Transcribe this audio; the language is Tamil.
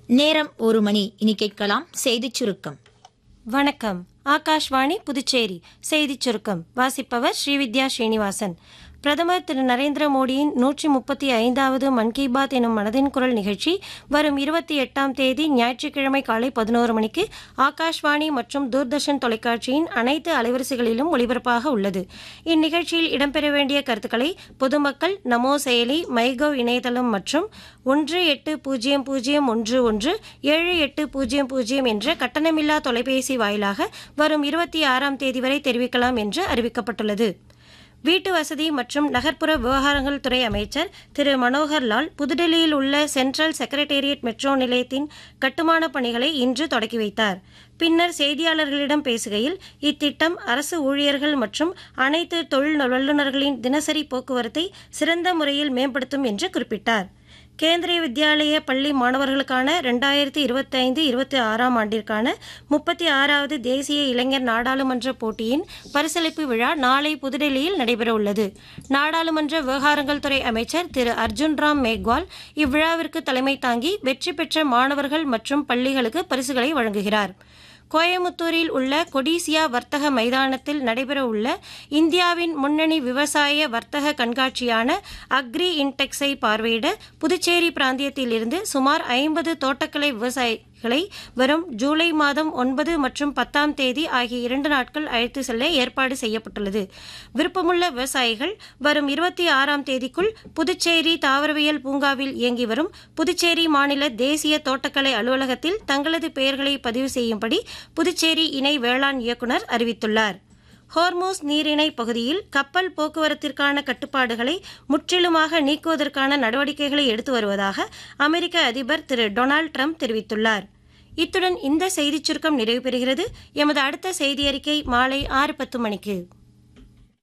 நேரம் ஒரு மணி இனி கேட்கலாம் செய்திச் சுருக்கம் வணக்கம் ஆகாஷ்வாணி புதுச்சேரி செய்திச் சுருக்கம் வாசிப்பவர் ஸ்ரீவித்யா ஸ்ரீனிவாசன் பிரதமர் திரு நரேந்திர மோடியின் நூற்றி முப்பத்தி ஐந்தாவது மன் கி பாத் எனும் மனதின் குரல் நிகழ்ச்சி வரும் இருபத்தி எட்டாம் தேதி ஞாயிற்றுக்கிழமை காலை பதினோரு மணிக்கு ஆகாஷ்வாணி மற்றும் தூர்தர்ஷன் தொலைக்காட்சியின் அனைத்து அலைவரிசைகளிலும் ஒளிபரப்பாக உள்ளது இந்நிகழ்ச்சியில் இடம்பெற வேண்டிய கருத்துக்களை பொதுமக்கள் நமோ செயலி மைகவ் இணையதளம் மற்றும் ஒன்று எட்டு பூஜ்ஜியம் பூஜ்ஜியம் ஒன்று ஒன்று ஏழு எட்டு பூஜ்ஜியம் பூஜ்ஜியம் என்ற கட்டணமில்லா தொலைபேசி வாயிலாக வரும் இருபத்தி ஆறாம் தேதி வரை தெரிவிக்கலாம் என்று அறிவிக்கப்பட்டுள்ளது வீட்டு வசதி மற்றும் நகர்ப்புற விவகாரங்கள் துறை அமைச்சர் திரு மனோகர் லால் புதுடெல்லியில் உள்ள சென்ட்ரல் செக்ரட்டேரியட் மெட்ரோ நிலையத்தின் கட்டுமான பணிகளை இன்று தொடக்கி வைத்தார் பின்னர் செய்தியாளர்களிடம் பேசுகையில் இத்திட்டம் அரசு ஊழியர்கள் மற்றும் அனைத்து தொழில் வல்லுநர்களின் தினசரி போக்குவரத்தை சிறந்த முறையில் மேம்படுத்தும் என்று குறிப்பிட்டார் கேந்திரிய வித்யாலய பள்ளி மாணவர்களுக்கான ரெண்டாயிரத்தி இருபத்தைந்து இருபத்தி ஆறாம் ஆண்டிற்கான முப்பத்தி ஆறாவது தேசிய இளைஞர் நாடாளுமன்ற போட்டியின் பரிசளிப்பு விழா நாளை புதுடெல்லியில் நடைபெறவுள்ளது நாடாளுமன்ற விவகாரங்கள் துறை அமைச்சர் திரு அர்ஜுன் ராம் மேக்வால் இவ்விழாவிற்கு தலைமை தாங்கி வெற்றி பெற்ற மாணவர்கள் மற்றும் பள்ளிகளுக்கு பரிசுகளை வழங்குகிறார் கோயமுத்தூரில் உள்ள கொடிசியா வர்த்தக மைதானத்தில் நடைபெறவுள்ள இந்தியாவின் முன்னணி விவசாய வர்த்தக கண்காட்சியான அக்ரி இன்டெக்ஸை பார்வையிட புதுச்சேரி பிராந்தியத்திலிருந்து சுமார் ஐம்பது தோட்டக்கலை விவசாயிகளை வரும் ஜூலை மாதம் ஒன்பது மற்றும் பத்தாம் தேதி ஆகிய இரண்டு நாட்கள் அழைத்து செல்ல ஏற்பாடு செய்யப்பட்டுள்ளது விருப்பமுள்ள விவசாயிகள் வரும் இருபத்தி ஆறாம் தேதிக்குள் புதுச்சேரி தாவரவியல் பூங்காவில் இயங்கி வரும் புதுச்சேரி மாநில தேசிய தோட்டக்கலை அலுவலகத்தில் தங்களது பெயர்களை பதிவு செய்யும்படி புதுச்சேரி இணை வேளாண் இயக்குநர் அறிவித்துள்ளார் ஹோர்மோஸ் நீரிணை பகுதியில் கப்பல் போக்குவரத்திற்கான கட்டுப்பாடுகளை முற்றிலுமாக நீக்குவதற்கான நடவடிக்கைகளை எடுத்து வருவதாக அமெரிக்க அதிபர் திரு டொனால்டு ட்ரம்ப் தெரிவித்துள்ளார் இத்துடன் இந்த செய்திச் சுருக்கம் நிறைவு பெறுகிறது எமது அடுத்த செய்தி அறிக்கை மாலை ஆறு பத்து மணிக்கு